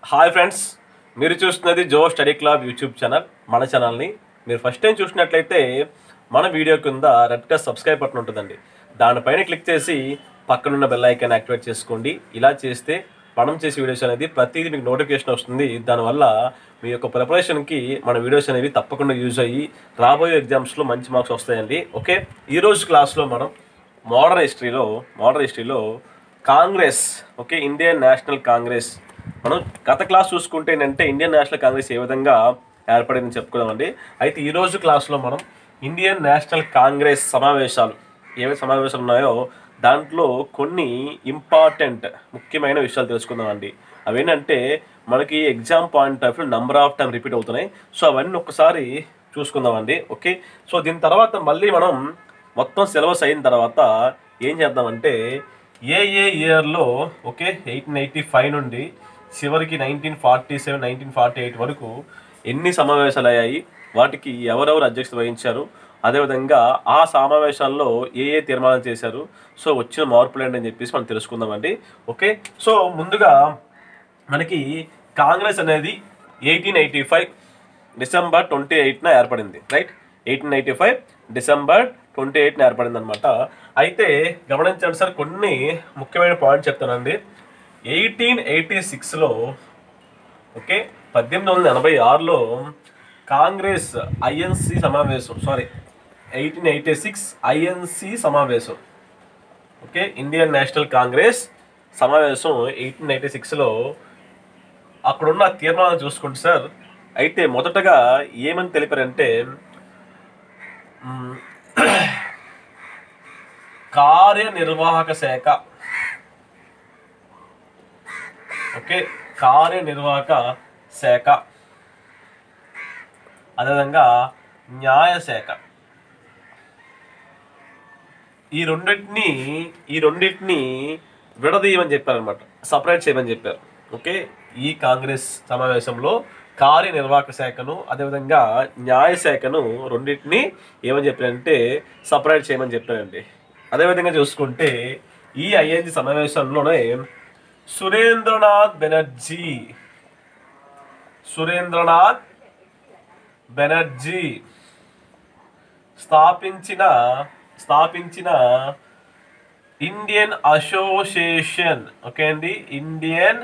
hi friends మీరు చూస్తున్నది జో స్టడీ క్లబ్ యూట్యూబ్ ఛానల్ మన ఛానల్ని మీరు ఫస్ట్ టైం చూసినట్లయితే మన వీడియో కింద రెడ్ కలర్ సబ్స్క్రైబ్ బటన్ ఉంటుందండి దానిపైన క్లిక్ చేసి పక్కనున్న బెల్ ఐకాన్ యాక్టివేట్ చేసుకోండి ఇలా చేస్తే మనం చేసే వీడియోస్ అనేది ప్రతిదీ మీకు నోటిఫికేషన్ వస్తుంది దానివల్ల మీ యొక్క ప్రిపరేషన్కి మన వీడియోస్ అనేవి తప్పకుండా యూజ్ అయ్యి రాబోయే ఎగ్జామ్స్లో మంచి మార్క్స్ వస్తాయండి ఓకే ఈరోజు క్లాస్లో మనం మోడర్న్ హిస్టరీలో మోడర్న్ హిస్టరీలో కాంగ్రెస్ ఓకే ఇండియన్ నేషనల్ కాంగ్రెస్ మనం గత క్లాస్ చూసుకుంటే ఏంటంటే ఇండియన్ నేషనల్ కాంగ్రెస్ ఏ విధంగా ఏర్పడిందని చెప్పుకున్నామండి అయితే ఈ రోజు క్లాస్లో మనం ఇండియన్ నేషనల్ కాంగ్రెస్ సమావేశాలు ఏవైతే సమావేశాలు ఉన్నాయో దాంట్లో కొన్ని ఇంపార్టెంట్ ముఖ్యమైన విషయాలు తెలుసుకుందామండి అవేంటంటే మనకి exam point of view number of time repeat అవుతున్నాయి సో అవన్నీ ఒకసారి చూసుకుందామండి ఓకే సో దీని తర్వాత మళ్ళీ మనం మొత్తం సిలబస్ అయిన తర్వాత ఏం చేద్దామంటే ఏ ఏ ఇయర్లో ఓకే ఎయిటీన్ ఎయిటీ ఫైవ్ నుండి చివరికి nineteen forty seven nineteen forty eight వరకు ఎన్ని సమావేశాలు అయ్యాయి వాటికి ఎవరెవరు అధ్యక్షత వహించారు అదేవిధంగా ఆ సమావేశాల్లో ఏ ఏ తీర్మానం చేశారు సో వచ్చిన మార్పులు ఏంటని చెప్పేసి మనం తెలుసుకుందామండి ఓకే సో ముందుగా మనకి కాంగ్రెస్ అనేది eighteen eighty five December twenty ఎయిట్న ఏర్పడింది right eighteen eighty five December twenty ఎయిట్న ఏర్పడింది అనమాట అయితే గమనించండి సార్ కొన్ని ముఖ్యమైన పాయింట్ చెప్తానండి ఎయిటీన్ ఎయిటీ సిక్స్లో ఓకే పద్దెనిమిది వందల ఎనభై ఆరులో కాంగ్రెస్ ఐఎన్సి సమావేశం sorry eighteen eighty six INC సమావేశం ఓకే ఇండియన్ నేషనల్ కాంగ్రెస్ సమావేశం ఎయిటీన్ ఎయిటీ సిక్స్లో అక్కడున్న తీర్మానం చూసుకుంటే సార్ అయితే మొదటగా ఏమని తెలిపారంటే మ్, కార్యనిర్వాహక శాఖ ఓకే కార్యనిర్వాహక శాఖ అదేవిధంగా న్యాయశాఖ ఈ రెండింటిని ఈ రెండింటిని విడదీయమని చెప్పారనమాట సపరేట్ చేయమని చెప్పారు ఓకే ఈ కాంగ్రెస్ సమావేశంలో కార్యనిర్వాహక శాఖను అదేవిధంగా న్యాయశాఖను రెండింటిని ఏమని చెప్పారంటే సపరేట్ చేయమని చెప్పారండి అదేవిధంగా చూసుకుంటే ఈ ఐఎన్జి సమావేశంలోనే సురేంద్రనాథ్ బెనర్జీ సురేంద్రనాథ్ బెనర్జీ స్థాపించిన స్థాపించిన ఇండియన్ అసోసియేషన్ ఓకే అండి ఇండియన్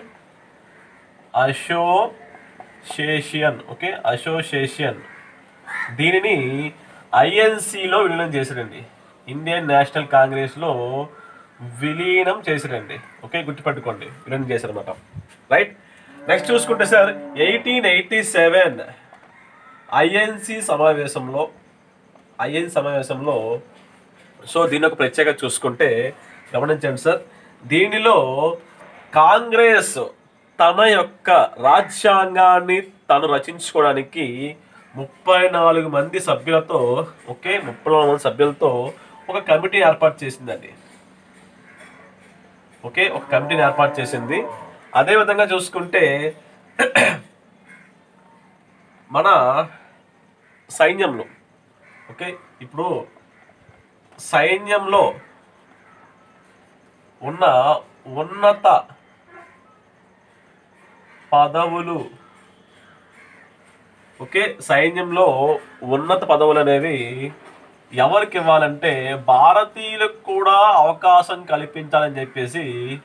అసోసియేషన్ ఓకే అసోసియేషన్ దీనిని ఐఎన్సిలో విలీనం చేశారండి ఇండియన్ నేషనల్ కాంగ్రెస్లో విలీనం చేశారండి ఓకే గుర్తుపెట్టుకోండి విలీనం చేశారన్నమాట రైట్ నెక్స్ట్ చూసుకుంటే sir eighteen eighty seven INC సమావేశంలో ఐఎన్సి సమావేశంలో సో దీని ఒక ప్రత్యేకత చూసుకుంటే గమనించండి సార్ దీనిలో కాంగ్రెస్ తన యొక్క రాజ్యాంగాన్ని తను రచించుకోవడానికి ముప్పై నాలుగు మంది సభ్యులతో ఓకే ముప్పై నాలుగు మంది సభ్యులతో ఒక కమిటీ ఏర్పాటు చేసిందండి ఓకే ఒక కమిటీని ఏర్పాటు చేసింది అదే విధంగా చూసుకుంటే మన సైన్యంలో ఓకే ఇప్పుడు సైన్యంలో ఉన్న ఉన్నత పదవులు ఓకే సైన్యంలో ఉన్నత పదవులు అనేవి ఎవరికి ఇవ్వాలంటే భారతీయులకు కూడా అవకాశం కల్పించాలని చెప్పేసి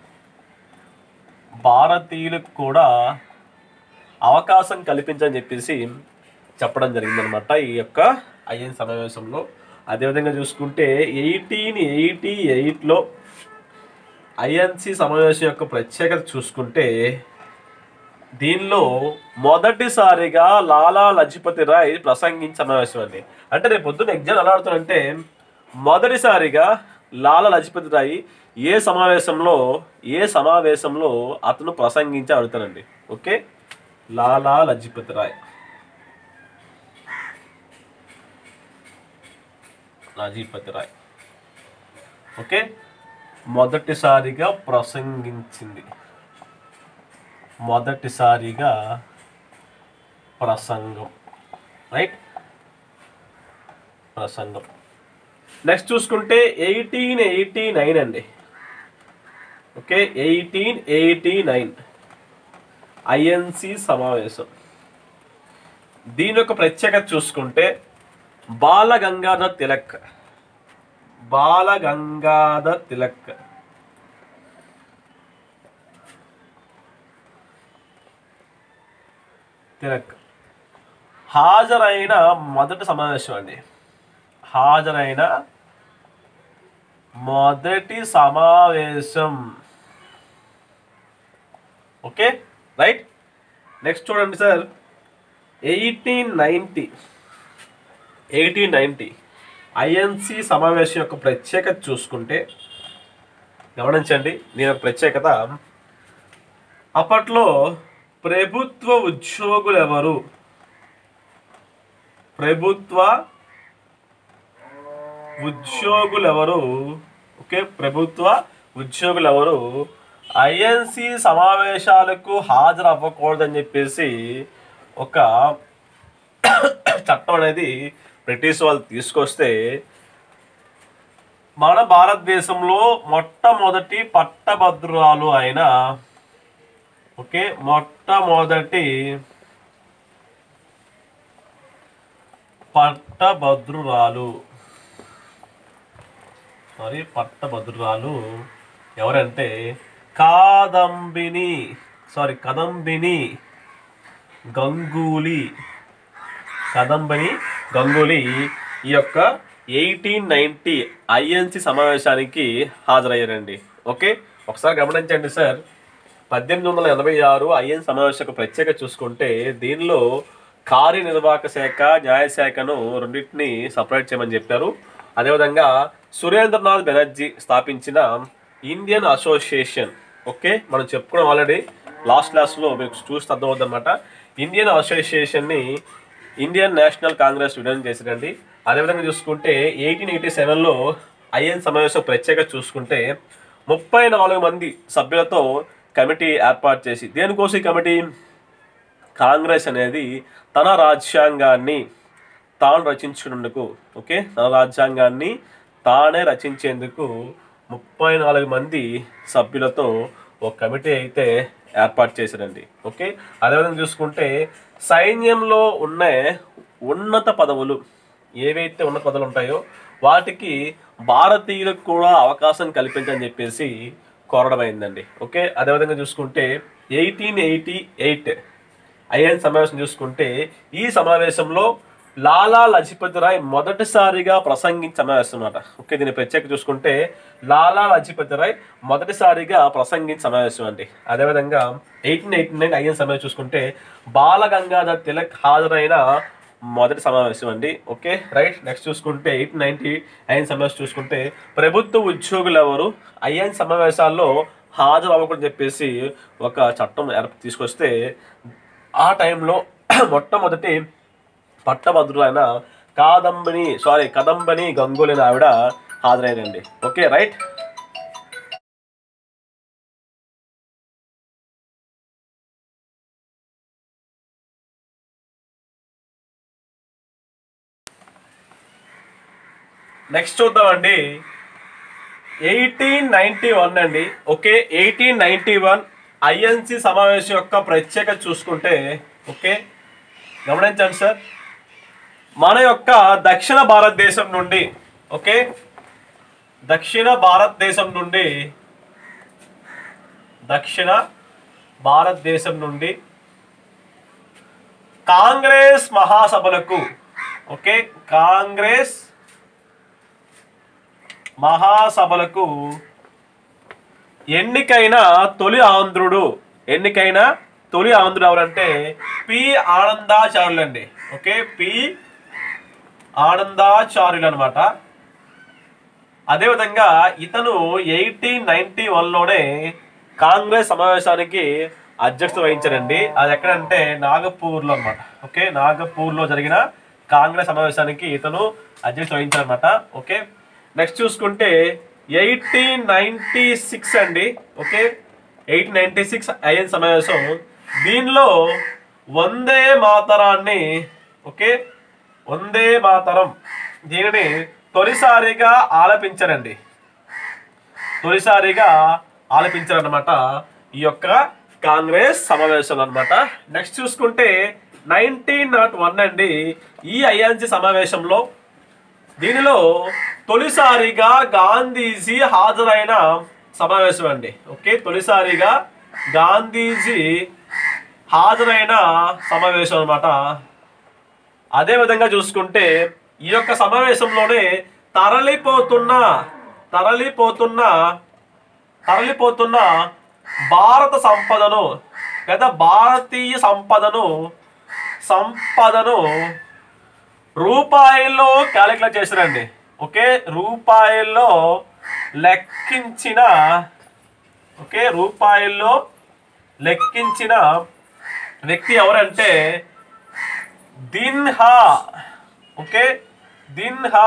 భారతీయులకు కూడా అవకాశం కల్పించని చెప్పేసి చెప్పడం జరిగిందనమాట ఈ యొక్క ఐఎన్ సమావేశంలో అదేవిధంగా చూసుకుంటే ఎయిటీన్ ఎయిటీ ఎయిట్లో ఐఎన్సి సమావేశం యొక్క ప్రత్యేకత చూసుకుంటే దీనిలో మొదటిసారిగా లాలా లజపతి రాయ్ ప్రసంగించిన సమావేశం అండి అంటే రేపు పొద్దున్న ఎగ్జామ్ ఎలా ఆడుతారంటే మొదటిసారిగా లాలా లజపతి రాయ్ ఏ సమావేశంలో ఏ సమావేశంలో అతను ప్రసంగించి అడుగుతారండి ఓకే లాలా లజపతి రాయ్ లజపతి రాయ్ ఓకే మొదటిసారిగా ప్రసంగించింది మొదటిసారిగా ప్రసంగం రైట్ ప్రసంగం నెక్స్ట్ చూసుకుంటే ఎయిటీన్ ఎయిటీ నైన్ అండి okay eighteen eighty nine INC సమావేశం దీని యొక్క ప్రత్యేకత చూసుకుంటే బాల గంగాధర్ తిలక్ బాల గంగాధర్ తిలక్ తిలక్ హాజరైన మొదటి సమావేశం అండి హాజరైన మొదటి సమావేశం ఓకే రైట్ నెక్స్ట్ చూడండి sir eighteen ninety eighteen ninety INC సమావేశం యొక్క ప్రత్యేకత చూసుకుంటే గమనించండి దీని యొక్క ప్రత్యేకత అప్పట్లో ప్రభుత్వ ఉద్యోగులు ఎవరు ప్రభుత్వ ఉద్యోగులు ఎవరు ఓకే ప్రభుత్వ ఉద్యోగులు ఎవరు ఐఎన్సి సమావేశాలకు హాజరు అవ్వకూడదని చెప్పేసి ఒక చట్టం అనేది బ్రిటిష్ వాళ్ళు తీసుకొస్తే మన భారతదేశంలో మొట్టమొదటి పట్టభద్రురాలు అయిన ఓకే మొట్టమొదటి పట్టభద్రురాలు సారీ పట్టభద్రురాలు ఎవరంటే కాదంబిని సారీ కదంబిని గంగూలీ కదంబని గంగూలీ ఈ యొక్క ఎయిటీన్ నైన్టీ ఐఎన్సి సమావేశానికి హాజరయ్యారండి ఓకే ఒకసారి గమనించండి సార్ పద్దెనిమిది వందల ఎనభై ఆరు ఐఎన్ సమావేశం యొక్క ప్రత్యేకత చూసుకుంటే దీనిలో కార్యనిర్వాహక శాఖ న్యాయశాఖను రెండింటిని సపరేట్ చేయమని చెప్పారు అదేవిధంగా సురేంద్రనాథ్ బెనర్జీ స్థాపించిన ఇండియన్ అసోసియేషన్ ఓకే మనం చెప్పుకున్నాం ఆల్రెడీ లాస్ట్ క్లాస్లో మీకు చూస్తే అర్థమవుతుంది అనమాట ఇండియన్ అసోసియేషన్ని ఇండియన్ నేషనల్ కాంగ్రెస్ విలీనం చేశారండి అదేవిధంగా చూసుకుంటే ఎయిటీన్ ఎయిటీ సెవెన్లో ఐఎన్ సమావేశం ప్రత్యేకత చూసుకుంటే ముప్పై నాలుగు మంది సభ్యులతో కమిటీ ఏర్పాటు చేసి దేనికోసం ఈ కమిటీ కాంగ్రెస్ అనేది తన రాజ్యాంగాన్ని తాను రచించుకున్నందుకు ఓకే తన రాజ్యాంగాన్ని తానే రచించేందుకు ముప్పై నాలుగు మంది సభ్యులతో ఒక కమిటీ అయితే ఏర్పాటు చేశారండి ఓకే అదేవిధంగా చూసుకుంటే సైన్యంలో ఉన్న ఉన్నత పదవులు ఏవైతే ఉన్నత పదవులు ఉంటాయో వాటికి భారతీయులకు కూడా అవకాశం కల్పించని చెప్పేసి కోరడం అయిందండి ఓకే అదేవిధంగా చూసుకుంటే ఎయిటీన్ ఎయిటీ ఎయిట్ ఐఎన్ సమావేశం చూసుకుంటే ఈ సమావేశంలో లాలా లజపతి రాయ్ మొదటిసారిగా ప్రసంగించిన సమావేశం అన్నమాట ఓకే దీని ప్రత్యేక చూసుకుంటే లాలా లజపతి రాయ్ మొదటిసారిగా ప్రసంగించిన సమావేశం అండి అదేవిధంగా ఎయిటీన్ ఎయిటీ నైన్ ఐఎన్ సమావేశం చూసుకుంటే బాల గంగాధర్ తిలక్ హాజరైన మొదటి సమావేశం అండి ఓకే రైట్ నెక్స్ట్ చూసుకుంటే ఎయిట్ నైన్టీ ఐఎన్ సమావేశం చూసుకుంటే ప్రభుత్వ ఉద్యోగులు ఎవరు ఐఎన్ సమావేశాల్లో హాజరు అవ్వకూడదని చెప్పేసి ఒక చట్టం ఏర్ప తీసుకొస్తే ఆ టైంలో మొట్టమొదటి పట్టభద్రులైన కాదంబని సారీ కదంబని గంగూలైన ఆవిడ హాజరైనండి ఓకే రైట్ నెక్స్ట్ చూద్దామండి ఎయిటీన్ నైన్టీ వన్ అండి okay eighteen ninety one INC సమావేశం యొక్క ప్రత్యేకత చూసుకుంటే ఓకే గమనించండి సార్ మన యొక్క దక్షిణ భారతదేశం నుండి ఓకే దక్షిణ భారతదేశం నుండి దక్షిణ భారతదేశం నుండి కాంగ్రెస్ మహాసభలకు ఓకే కాంగ్రెస్ మహాసభలకు ఎన్నికైన తొలి ఆంధ్రుడు ఎన్నికైన తొలి ఆంధ్రుడు ఎవరంటే పి ఆనందాచార్యులు అండి ఓకే పి ఆనందాచార్యులు అనమాట అదేవిధంగా ఇతను ఎయిటీన్ నైన్టీ వన్లోనే కాంగ్రెస్ సమావేశానికి అధ్యక్షత వహించారండి అది ఎక్కడంటే నాగపూర్లో అనమాట ఓకే నాగపూర్లో జరిగిన కాంగ్రెస్ సమావేశానికి ఇతను అధ్యక్షత వహించారనమాట ఓకే నెక్స్ట్ చూసుకుంటే ఎయిటీన్ నైన్టీ సిక్స్ అండి okay eighteen ninety six INC సమావేశం దీనిలో వందే మాతరాన్ని ఓకే వందే మాతరం దీనిని తొలిసారిగా ఆలపించారండి తొలిసారిగా ఆలపించారనమాట ఈ యొక్క కాంగ్రెస్ సమావేశాలు అన్నమాట నెక్స్ట్ చూసుకుంటే నైన్టీన్ నాట్ వన్ అండి ఈ ఐఎన్సి సమావేశంలో దీనిలో తొలిసారిగా గాంధీజీ హాజరైన సమావేశం అండి ఓకే తొలిసారిగా గాంధీజీ హాజరైన సమావేశం అన్నమాట అదే విధంగా చూసుకుంటే ఈ యొక్క సమావేశంలోనే తరలిపోతున్న తరలిపోతున్న తరలిపోతున్న భారత సంపదను లేదా భారతీయ సంపదను సంపదను రూపాయల్లో క్యాలిక్యులేట్ చేశారండి ఓకే రూపాయల్లో లెక్కించిన ఓకే రూపాయల్లో లెక్కించిన వ్యక్తి ఎవరంటే దిన్హా ఓకే దిన్హా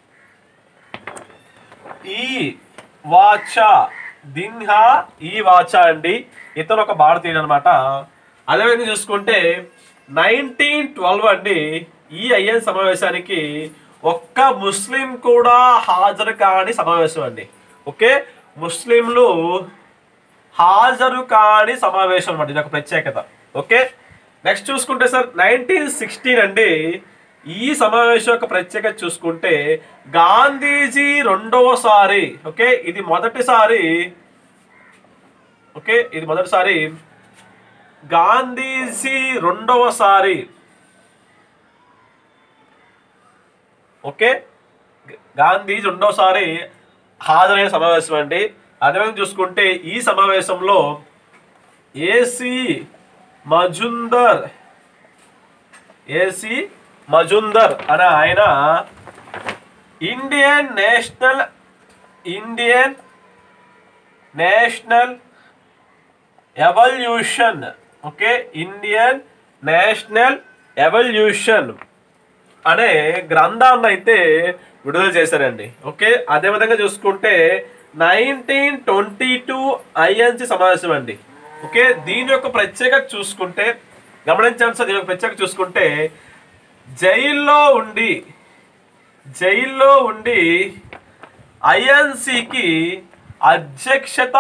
ఈ వాచ దిన్హా ఈ వాచ అండి ఇతను ఒక భారతీయుడు అనమాట అదేవిధంగా చూసుకుంటే నైన్టీన్ ట్వెల్వ్ అండి ఈ ఐఎన్ సమావేశానికి ఒక్క ముస్లిం కూడా హాజరు కాని సమావేశం అండి ఓకే ముస్లింలు హాజరు కాని సమావేశం అనమాట ఇది ఒక ప్రత్యేకత ఓకే నెక్స్ట్ చూసుకుంటే సార్ నైన్టీన్ సిక్స్టీన్ అండి ఈ సమావేశం యొక్క ప్రత్యేకత చూసుకుంటే గాంధీజీ రెండవసారి ఓకే ఇది మొదటిసారి ఓకే ఇది మొదటిసారి గాంధీజీ రెండవసారి ఓకే గాంధీజీ రెండోసారి హాజరైన సమావేశం అండి అదేవిధంగా చూసుకుంటే ఈ సమావేశంలో ఏసీ మజుందర్ ఏసీ మజుందర్ అనే ఆయన ఇండియన్ నేషనల్ ఇండియన్ నేషనల్ ఎవల్యూషన్ ఓకే ఇండియన్ నేషనల్ ఎవల్యూషన్ అనే గ్రంథాన్ని అయితే విడుదల చేశారండి ఓకే అదే విధంగా చూసుకుంటే నైన్టీన్ ట్వంటీ టూ ఐఎన్సి సమావేశం అండి ఓకే దీని యొక్క ప్రత్యేకత చూసుకుంటే గమనించండి సార్ దీని యొక్క ప్రత్యేకత చూసుకుంటే జైల్లో ఉండి జైల్లో ఉండి ఐఎన్సికి అధ్యక్షత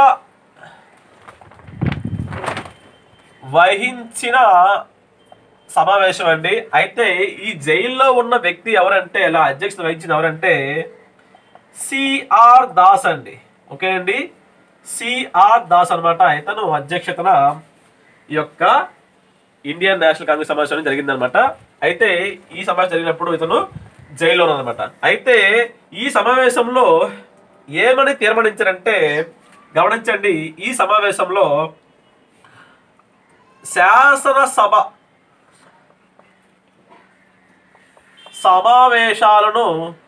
వహించిన సమావేశం అండి అయితే ఈ జైల్లో ఉన్న వ్యక్తి ఎవరంటే ఇలా అధ్యక్షత వహించిన ఎవరంటే సిఆర్ దాస్ అండి ఓకే అండి సిఆర్ దాస్ అన్నమాట ఇతను అధ్యక్షతన ఈ యొక్క ఇండియన్ నేషనల్ కాంగ్రెస్ సమావేశం జరిగిందనమాట అయితే ఈ సమావేశం జరిగినప్పుడు ఇతను జైల్లో అనమాట అయితే ఈ సమావేశంలో ఏమని తీర్మానించారంటే గమనించండి ఈ సమావేశంలో శాసనసభ సమావేశాలను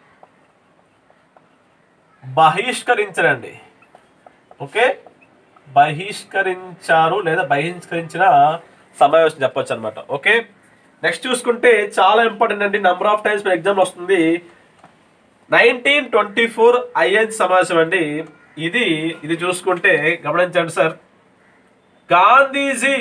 బహిష్కరించరండి ఓకే బహిష్కరించారు లేదా బహిష్కరించిన సమావేశం చెప్పొచ్చు అనమాట ఓకే నెక్స్ట్ చూసుకుంటే చాలా ఇంపార్టెంట్ అండి నెంబర్ ఆఫ్ టైమ్స్ ఎగ్జామ్ వస్తుంది నైన్టీన్ ట్వంటీ ఫోర్ ఐఎన్ సమావేశం అండి ఇది ఇది చూసుకుంటే గమనించండి సార్ గాంధీజీ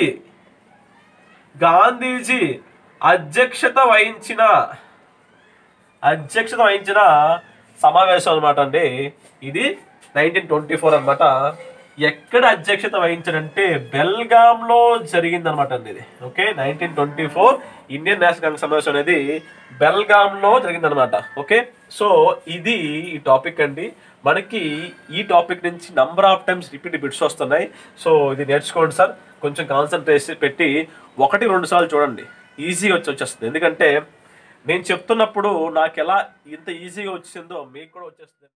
గాంధీజీ అధ్యక్షత వహించిన అధ్యక్షత వహించిన సమావేశం అనమాట అండి ఇది నైన్టీన్ ట్వంటీ ఫోర్ అనమాట ఎక్కడ అధ్యక్షత వహించారంటే బెల్గాంలో జరిగిందనమాట అండి ఇది okay nineteen twenty four Indian National Congress సమావేశం అనేది బెల్గాంలో జరిగిందనమాట ఓకే సో ఇది ఈ టాపిక్ అండి మనకి ఈ టాపిక్ నుంచి number of times repeat bits వస్తున్నాయి సో ఇది నేర్చుకోండి సార్ కొంచెం కాన్సన్ట్రేషన్ పెట్టి ఒకటి రెండు సార్లు చూడండి ఈజీగా వచ్చి వచ్చేస్తుంది ఎందుకంటే నేను చెప్తున్నప్పుడు నాకు ఎలా ఇంత ఈజీగా వచ్చిందో మీకు కూడా వచ్చేస్తుంది